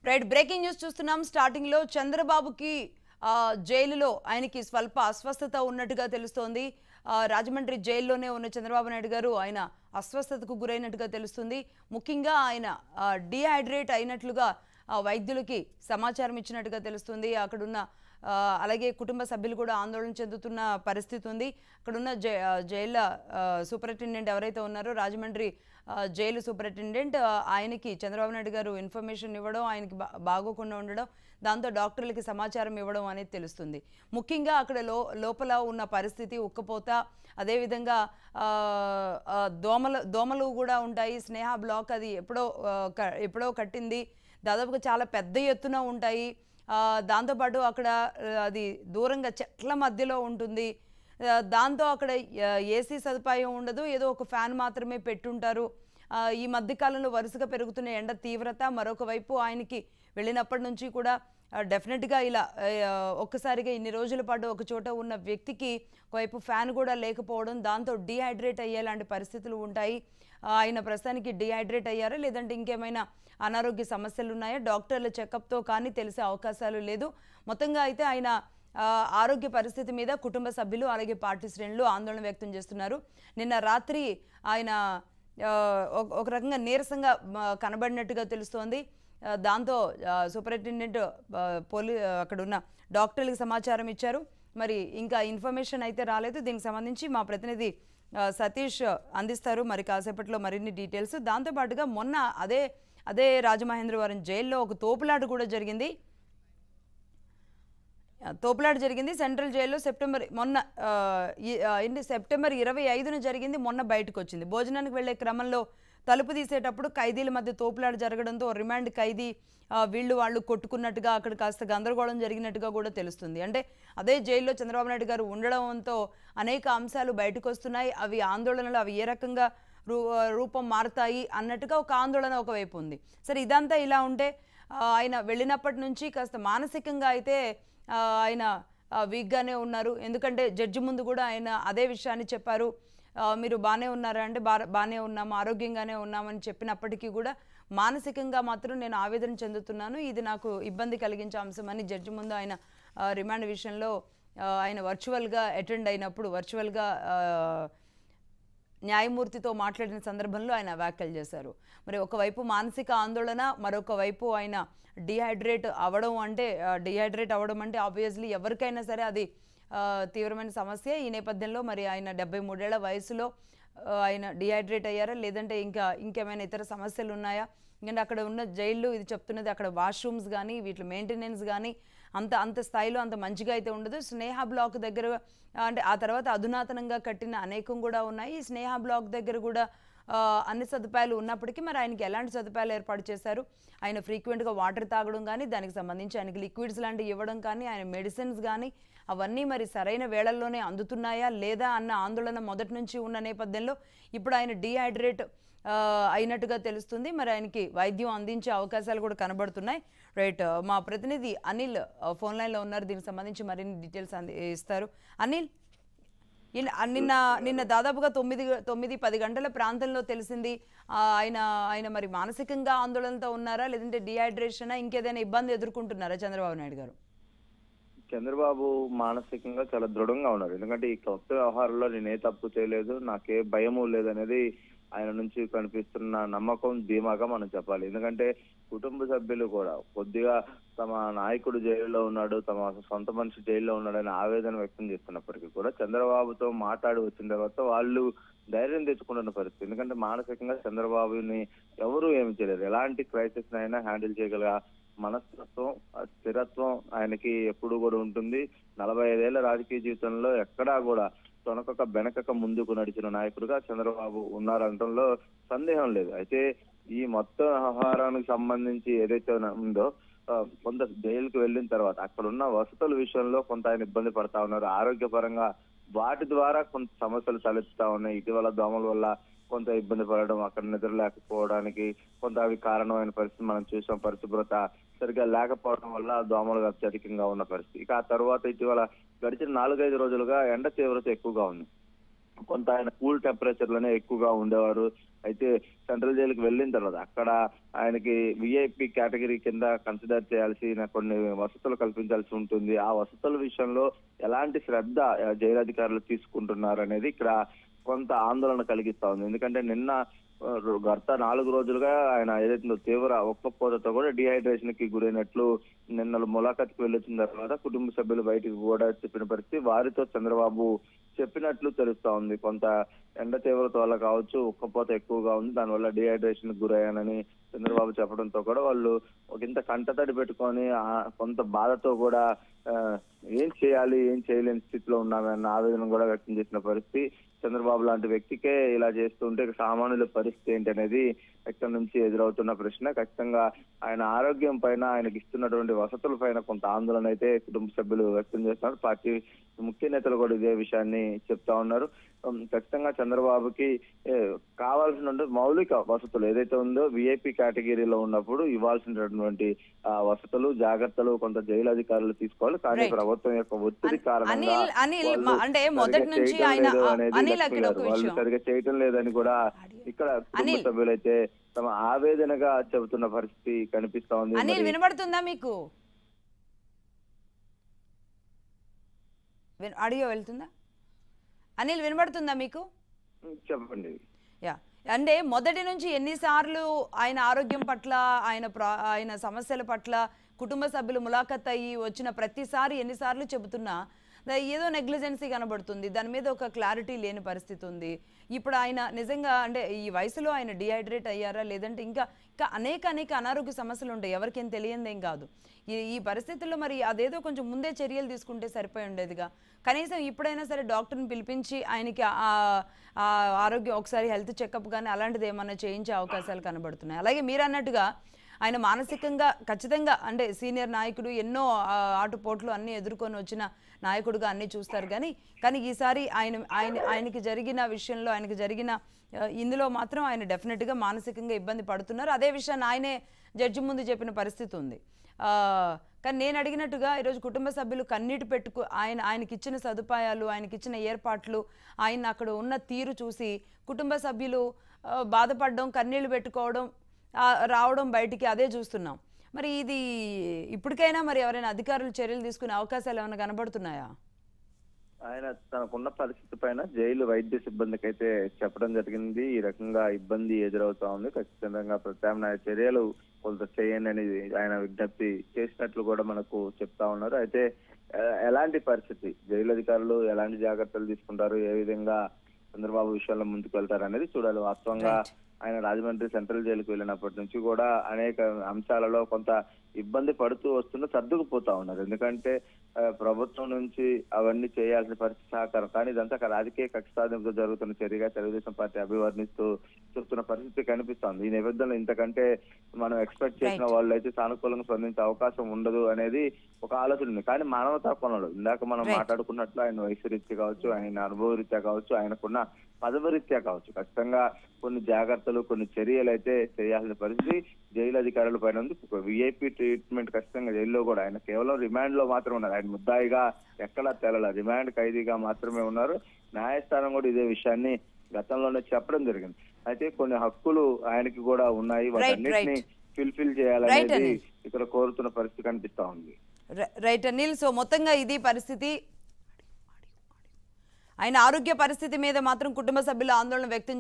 Right breaking news చూస్తున్నాం starting లో చంద్రబాబుకి ఆ, జైలులో ఆయనకి స్వల్ప అస్వస్థత ఉన్నట్టుగా తెలుస్తోంది ఆ, రాజమండ్రి జైల్లోనే ఉన్న చంద్రబాబు నాయుడు గారు ఆయన అస్వస్థతకు గురైనట్టుగా తెలుస్తుంది ముఖ్యంగా ఆయన డిహైడ్రేట్ అయినట్లుగా ఆ, వైద్యులకి సమాచారం ఇచ్చినట్టుగా తెలుస్తుంది అక్కడున్న ఆ, అలాగే కుటుంబ సభ్యులు కూడా ఆందోళన చెందుతున్న పరిస్థితి ఉంది అక్కడున్న జై ఆ, జైళ్ళ ఆ, సూపరింటెండెంట్ ఎవరైతే ఉన్నారో రాజమండ్రి ఆ, జైలు సూపరింటెండెంట్ ఆ, ఆయనకి చంద్రబాబు నాయుడు గారు ఇన్ఫర్మేషన్ ఇవ్వడం ఆయనకి బా బాగోకుండా ఉండడం దాంతో డాక్టర్లకి సమాచారం ఇవ్వడం అనేది తెలుస్తుంది ముఖ్యంగా అక్కడ లో లోపల ఉన్న పరిస్థితి ఉక్కపోత అదేవిధంగా ఆ, ఆ, దోమలు దోమలు కూడా ఉంటాయి స్నేహ బ్లాక్ అది ఎప్పుడో ఆ, క- ఎప్పుడో కట్టింది దాదాపుగా చాలా పెద్ద ఎత్తున ఉంటాయి ఆ, దాంతోపాటు అక్కడ ఆ, అది దూరంగా చెట్ల మధ్యలో ఉంటుంది ఆ, దాంతో అక్కడ ఏసీ సదుపాయం ఉండదు ఏదో ఒక ఫ్యాన్ మాత్రమే పెట్టుంటారు ఆ, ఈ మధ్యకాలంలో వరుసగా పెరుగుతున్న ఎండ తీవ్రత మరొక వైపు ఆయనకి వెళ్ళినప్పటి నుంచి కూడా డెఫినెట్గా ఇలా ఆ, ఒక్కసారిగా ఇన్ని రోజుల పాటు ఒక చోట ఉన్న వ్యక్తికి ఒకవైపు ఫ్యాన్ కూడా లేకపోవడం దాంతో డీహైడ్రేట్ అయ్యేలాంటి పరిస్థితులు ఉంటాయి ఆ, ఆయన ప్రస్తుతానికి డీహైడ్రేట్ అయ్యారా లేదంటే ఇంకేమైనా అనారోగ్య సమస్యలు ఉన్నాయా డాక్టర్ల చెకప్తో కానీ తెలిసే అవకాశాలు లేదు మొత్తంగా అయితే ఆయన ఆ, ఆరోగ్య పరిస్థితి మీద కుటుంబ సభ్యులు అలాగే పార్టీ శ్రేణులు ఆందోళన వ్యక్తం చేస్తున్నారు నిన్న రాత్రి ఆయన ఆ, ఒక- ఒక రకంగా నీరసంగా ఆ, కనబడినట్టుగా తెలుస్తోంది ఆ, దాంతో ఆ, సూపరింటెండెంట్ ఆ, పోలీ అక్కడ ఉన్న డాక్టర్లకు సమాచారం ఇచ్చారు మరి ఇంకా ఇన్ఫర్మేషన్ అయితే రాలేదు దీనికి సంబంధించి మా ప్రతినిధి ఆ, సతీష్ అందిస్తారు మరి కాసేపట్లో మరిన్ని డీటెయిల్స్ దాంతోపాటుగా మొన్న అదే అదే రాజమహేంద్రవరం జైల్లో ఒక తోపులాట కూడా జరిగింది ఆ, తోపులాట జరిగింది సెంట్రల్ జైల్లో సెప్టెంబర్ మొన్న ఆ, ఈ- ఆ, ఏంటి సెప్టెంబర్ ఇరవై ఐదున జరిగింది మొన్న బయటకు వచ్చింది భోజనానికి వెళ్లే క్రమంలో తలుపు తీసేటప్పుడు ఖైదీల మధ్య తోపులాట జరగడంతో ఓ రిమాండ్ ఖైదీ ఆ, వీళ్ళు వాళ్ళు కొట్టుకున్నట్టుగా అక్కడ కాస్త గందరగోళం జరిగినట్టుగా కూడా తెలుస్తుంది అంటే అదే జైల్లో చంద్రబాబు నాయుడు గారు ఉండడంతో అనేక అంశాలు బయటకు వస్తున్నాయి అవి ఆందోళనలు అవి ఏ రకంగా రూ రూపం మారుతాయి అన్నట్టుగా ఒక ఆందోళన ఒకవైపు ఉంది సరే ఇదంతా ఇలా ఉంటే ఆ, ఆయన వెళ్ళినప్పటి నుంచి కాస్త మానసికంగా అయితే ఆ, ఆయన ఆ, వీక్గానే ఉన్నారు ఎందుకంటే జడ్జి ముందు కూడా ఆయన అదే విషయాన్ని చెప్పారు ఆ, మీరు బాగానే ఉన్నారా అంటే బా బాగానే ఉన్నాము ఆరోగ్యంగానే ఉన్నామని చెప్పినప్పటికీ కూడా మానసికంగా మాత్రం నేను ఆవేదన చెందుతున్నాను ఇది నాకు ఇబ్బంది కలిగించే అంశమని జడ్జి ముందు ఆయన ఆ, రిమాండ్ విషయంలో ఆ, ఆయన వర్చువల్గా అటెండ్ అయినప్పుడు వర్చువల్గా ఆ, న్యాయమూర్తితో మాట్లాడిన సందర్భంలో ఆయన వ్యాఖ్యలు చేశారు మరి ఒకవైపు మానసిక ఆందోళన మరొక వైపు ఆయన డిహైడ్రేట్ అవ్వడం అంటే డిహైడ్రేట్ అవ్వడం అంటే ఆబ్వియస్లీ ఎవరికైనా సరే అది ఆ, తీవ్రమైన సమస్య ఈ నేపథ్యంలో మరి ఆయన డెబ్బై మూడేళ్ల వయసులో ఆ, ఆయన డిహైడ్రేట్ అయ్యారా లేదంటే ఇంకా ఇంకేమైనా ఇతర సమస్యలు ఉన్నాయా ఎందుకంటే అక్కడ ఉన్న జైళ్ళు ఇది చెప్తున్నది అక్కడ వాష్రూమ్స్ కానీ వీటి మెయింటెనెన్స్ కానీ అంత అంత స్థాయిలో అంత మంచిగా అయితే ఉండదు స్నేహ బ్లాక్ దగ్గర ఆ, అంటే ఆ తర్వాత అధునాతనంగా కట్టిన అనేకం కూడా ఉన్నాయి ఈ స్నేహ బ్లాక్ దగ్గర కూడా ఆ, అన్ని సదుపాయాలు ఉన్నప్పటికీ మరి ఆయనకి ఎలాంటి సదుపాయాలు ఏర్పాటు చేశారు ఆయన ఫ్రీక్వెంట్గా వాటర్ తాగడం కానీ దానికి సంబంధించి ఆయనకి లిక్విడ్స్ లాంటివి ఇవ్వడం కానీ ఆయన మెడిసిన్స్ కానీ అవన్నీ మరి సరైన వేళల్లోనే అందుతున్నాయా లేదా అన్న ఆందోళన మొదటి నుంచి ఉన్న నేపథ్యంలో ఇప్పుడు ఆయన డీహైడ్రేట్ ఆ, అయినట్టుగా తెలుస్తుంది మరి ఆయనకి వైద్యం అందించే అవకాశాలు కూడా కనబడుతున్నాయి రైట్ మా ప్రతినిధి అనిల్ ఆ, ఫోన్ లైన్లో ఉన్నారు దీనికి సంబంధించి మరిన్ని డీటెయిల్స్ అంది ఇస్తారు అనిల్ ఇన్- ఆ, నిన్న నిన్న దాదాపుగా తొమ్మిది తొమ్మిది పది గంటల ప్రాంతంలో తెలిసింది ఆ, ఆయన ఆయన మరి మానసికంగా ఆందోళనతో ఉన్నారా లేదంటే డిహైడ్రేషన్ ఇంకేదైనా ఇబ్బంది ఎదుర్కొంటున్నారా చంద్రబాబు నాయుడు గారు చంద్రబాబు మానసికంగా చాలా దృఢంగా ఉన్నారు ఎందుకంటే ఈ కొత్త వ్యవహారంలో నేను ఏ తప్పు చేయలేదు నాకే భయము లేదనేది ఆయన నుంచి కనిపిస్తున్న నమ్మకం ధీమాగా మనం చెప్పాలి ఎందుకంటే కుటుంబ సభ్యులు కూడా కొద్దిగా తమ నాయకుడు జైల్లో ఉన్నాడు తమ సొంత మనిషి జైల్లో ఉన్నాడని ఆవేదన వ్యక్తం చేస్తున్నప్పటికీ కూడా చంద్రబాబుతో మాట్లాడి వచ్చిన తర్వాత వాళ్ళు ధైర్యం తెచ్చుకుంటున్న పరిస్థితి ఎందుకంటే మానసికంగా చంద్రబాబుని ఎవరు ఏమి చేయలేరు ఎలాంటి క్రైసిస్ అయినా హ్యాండిల్ చేయగల మనస్తత్వం ఆ స్థిరత్వం ఆయనకి ఎప్పుడు కూడా ఉంటుంది నలభై ఐదేళ్ల రాజకీయ జీవితంలో ఎక్కడా కూడా తొనకక బెనకక ముందుకు నడిచిన నాయకుడిగా చంద్రబాబు ఉన్నారంటంలో సందేహం లేదు అయితే ఈ మొత్తం వ్యవహారానికి సంబంధించి ఏదైతే ఉందో ఆ, కొంత జైలుకు వెళ్ళిన తర్వాత అక్కడ ఉన్న వసతుల విషయంలో కొంత ఆయన ఇబ్బంది పడతా ఉన్నారు ఆరోగ్యపరంగా వాటి ద్వారా కొంత సమస్యలు తలెత్తుతా ఉన్నాయి ఇటీవల దోమల వల్ల కొంత ఇబ్బంది పడడం అక్కడ నిద్ర లేకపోవడానికి కొంత అవి కారణమైన పరిస్థితి మనం చూసాం పరిశుభ్రత సరిగ్గా లేకపోవడం వల్ల దోమలు అత్యధికంగా ఉన్న పరిస్థితి ఇక ఆ తర్వాత ఇటీవల గడిచిన నాలుగైదు రోజులుగా ఎండ తీవ్రత ఎక్కువగా ఉంది కొంత ఆయన కూల్ టెంపరేచర్ లోనే ఎక్కువగా ఉండేవారు అయితే సెంట్రల్ జైలుకి వెళ్ళిన తర్వాత అక్కడ ఆయనకి విఐపి కేటగిరీ కింద కన్సిడర్ చేయాల్సిన కొన్ని వసతులు కల్పించాల్సి ఉంటుంది ఆ వసతుల విషయంలో ఎలాంటి శ్రద్ధ ఆ, జైలు అధికారులు తీసుకుంటున్నారు అనేది ఇక్కడ కొంత ఆందోళన కలిగిస్తా ఉంది ఎందుకంటే నిన్న ఆ, గత నాలుగు రోజులుగా ఆయన ఏదైతే తీవ్ర ఒక్కపోతతో కూడా డిహైడ్రేషన్ కి గురైనట్లు నిన్న ములాఖత్కి వెళ్ళొచ్చిన తర్వాత కుటుంబ సభ్యులు బయటికి కూడా చెప్పిన పరిస్థితి వారితో చంద్రబాబు చెప్పినట్లు తెలుస్తా ఉంది కొంత ఎండ తీవ్రత వల్ల కావచ్చు ఉక్కపోత ఎక్కువగా ఉంది దానివల్ల డిహైడ్రేషన్ గురయ్యానని చంద్రబాబు చెప్పడంతో కూడా వాళ్ళు ఒక ఇంత కంటతడి పెట్టుకొని ఆ కొంత బాధతో కూడా ఆ, ఏం చేయాలి ఏం చేయలేని స్థితిలో ఉన్నామన్న ఆవేదన కూడా వ్యక్తం చేసిన పరిస్థితి చంద్రబాబు లాంటి వ్యక్తికే ఇలా చేస్తుంటే ఇక సామాన్యుల పరిస్థితి ఏంటి అనేది ఎక్కడి నుంచి ఎదురవుతున్న ప్రశ్న ఖచ్చితంగా ఆయన ఆరోగ్యం పైన ఆయనకి ఇస్తున్నటువంటి వసతుల పైన కొంత ఆందోళన అయితే కుటుంబ సభ్యులు వ్యక్తం చేస్తున్నారు పార్టీ ముఖ్య నేతలు కూడా ఇదే విషయాన్ని చెప్తా ఉన్నారు ఉమ్, ఖచ్చితంగా చంద్రబాబుకి ఏ, కావాల్సిన మౌలిక వసతులు ఏదైతే ఉందో విఐపి కేటగిరీలో ఉన్నప్పుడు ఇవ్వాల్సినటువంటి ఆ, వసతులు జాగ్రత్తలు కొంత జైలు అధికారులు తీసుకోవాలి కానీ Right. ప్రభుత్వం యొక్క ఒత్తిడి అన్- కారణంగా అనిల్ అనిల్ వాళ్ళు మ- అంటే సరిగా మొదటి నుంచి చేయటం ఆయన లేదు ఆ, అనేది అనిల్ లక్ష్మి అక్కడ ఒక గారు. వాళ్ళు విషయం సరిగా చేయటం లేదని కూడా ఇక్కడ కుటుంబ అనిల్. సభ్యులైతే తమ ఆవేదనగా చెబుతున్న పరిస్థితి కనిపిస్తా ఉంది అనిల్ మరి వినబడుతుందా మీకు విన్- ఆడియో వెళ్తుందా అనిల్ వినబడుతుందా మీకు చెప్పండి యా అంటే మొదటి నుంచి ఎన్నిసార్లు ఆయన ఆరోగ్యం పట్ల ఆయన ప్రా ఆయన సమస్యల పట్ల కుటుంబ సభ్యులు ములాఖత్ అయ్యి వచ్చిన ప్రతిసారి ఎన్నిసార్లు చెబుతున్నా దా- ఏదో నెగ్లిజెన్సీ కనబడుతుంది దాని మీద ఒక క్లారిటీ లేని పరిస్థితి ఉంది ఇప్పుడు ఆయన నిజంగా అంటే ఈ వయసులో ఆయన డిహైడ్రేట్ అయ్యారా లేదంటే ఇంకా ఇంకా అనేక అనేక అనారోగ్య సమస్యలు ఉంటాయి ఎవరికేం తెలియందేం కాదు ఈ ఈ పరిస్థితుల్లో మరి అదేదో కొంచెం ముందే చర్యలు తీసుకుంటే సరిపోయి ఉండేదిగా కనీసం ఇప్పుడైనా సరే డాక్టర్ని పిలిపించి ఆయనకి ఆ- ఆ ఆరోగ్యం ఒకసారి హెల్త్ చెకప్ కానీ అలాంటిది ఏమన్నా చేయించే అవకాశాలు కనబడుతున్నాయి అలాగే మీరు అన్నట్టుగా ఆయన మానసికంగా ఖచ్చితంగా అంటే సీనియర్ నాయకుడు ఎన్నో ఆ, ఆటుపోట్లు అన్నీ ఎదుర్కొని వచ్చిన నాయకుడుగా అన్నీ చూస్తారు కానీ కానీ ఈసారి ఆయన ఆయన ఆయనకి జరిగిన విషయంలో ఆయనకి జరిగిన ఆ, ఇందులో మాత్రం ఆయన డెఫినెట్గా మానసికంగా ఇబ్బంది పడుతున్నారు అదే విషయాన్ని ఆయనే జడ్జి ముందు చెప్పిన పరిస్థితి ఉంది ఆ, కానీ నేను అడిగినట్టుగా ఈరోజు కుటుంబ సభ్యులు కన్నీటి పెట్టుకు ఆయన ఆయనకి ఇచ్చిన సదుపాయాలు ఆయనకి ఇచ్చిన ఏర్పాట్లు ఆయన అక్కడ ఉన్న తీరు చూసి కుటుంబ సభ్యులు ఆ, బాధపడడం కన్నీళ్లు పెట్టుకోవడం ఆ, రావడం బయటికి అదే చూస్తున్నాం మరి ఇది ఇప్పటికైనా మరి ఎవరైనా అధికారులు చర్యలు తీసుకునే అవకాశాలు ఏమైనా కనబడుతున్నాయా ఆయన తనకున్న పరిస్థితి పైన జైలు వైద్య సిబ్బందికి అయితే చెప్పడం జరిగింది ఈ రకంగా ఇబ్బంది ఎదురవుతా ఉంది ఖచ్చితంగా ప్రత్యామ్నాయ చర్యలు కొంత చేయండి అని ఆయన విజ్ఞప్తి చేసినట్లు కూడా మనకు చెప్తా ఉన్నారు అయితే ఎ- ఎలాంటి పరిస్థితి జైలు అధికారులు ఎలాంటి జాగ్రత్తలు తీసుకుంటారు ఏ విధంగా చంద్రబాబు విషయంలో ముందుకు వెళ్తారు అనేది చూడాలి వాస్తవంగా Right. ఆయన రాజమండ్రి సెంట్రల్ జైలుకు వెళ్ళినప్పటి నుంచి కూడా అనేక అంశాలలో కొంత ఇబ్బంది పడుతూ వస్తున్న సర్దుకుపోతా ఉన్నారు ఎందుకంటే ఆ, ప్రభుత్వం నుంచి అవన్నీ చేయాల్సిన పరిస్థితి సహకారం కానీ ఇదంతా ఒక రాజకీయ కక్ష సాధింపుతో జరుగుతున్న చర్యగా తెలుగుదేశం పార్టీ అభివర్ణిస్తూ చూస్తున్న పరిస్థితి కనిపిస్తోంది ఈ నేపథ్యంలో ఇంతకంటే మనం ఎక్స్పెక్ట్ చేసిన Right. వాళ్ళు అయితే సానుకూలంగా స్పందించే అవకాశం ఉండదు అనేది ఒక ఆలోచన ఉంది కానీ మానవతా కోణంలో ఇందాక మనం Right. మాట్లాడుకున్నట్లు ఆయన వయసు రీత్యా కావచ్చు ఆయన అనుభవ రీత్యా కావచ్చు ఆయనకున్న పదవి రీత్యా కావచ్చు ఖచ్చితంగా కొన్ని జాగ్రత్తలు కొన్ని చర్యలు అయితే చేయాల్సిన పరిస్థితి జైలు అధికారుల పైన ఉంది ఒక విఐపి ట్రీట్మెంట్ ఖచ్చితంగా జైల్లో కూడా ఆయన కేవలం రిమాండ్ లో మాత్రమే ఉన్నారు ఆయన ముద్దాయిగా ఎక్కడా తేలల రిమాండ్ ఖైదీగా మాత్రమే ఉన్నారు న్యాయస్థానం కూడా ఇదే విషయాన్ని గతంలోనే చెప్పడం జరిగింది అయితే కొన్ని హక్కులు ఆయనకి కూడా ఉన్నాయి వాటన్నిటిని ఫిల్ఫిల్ Right, చేయాలనేది అనిల్. ఇక్కడ కోరుతున్న పరిస్థితి కనిపిస్తా ఉంది ర- రైట్ అనిల్ సో మొత్తంగా ఇది పరిస్థితి ఆయన ఆరోగ్య పరిస్థితి మీద మాత్రం కుటుంబ సభ్యులు ఆందోళన వ్యక్తం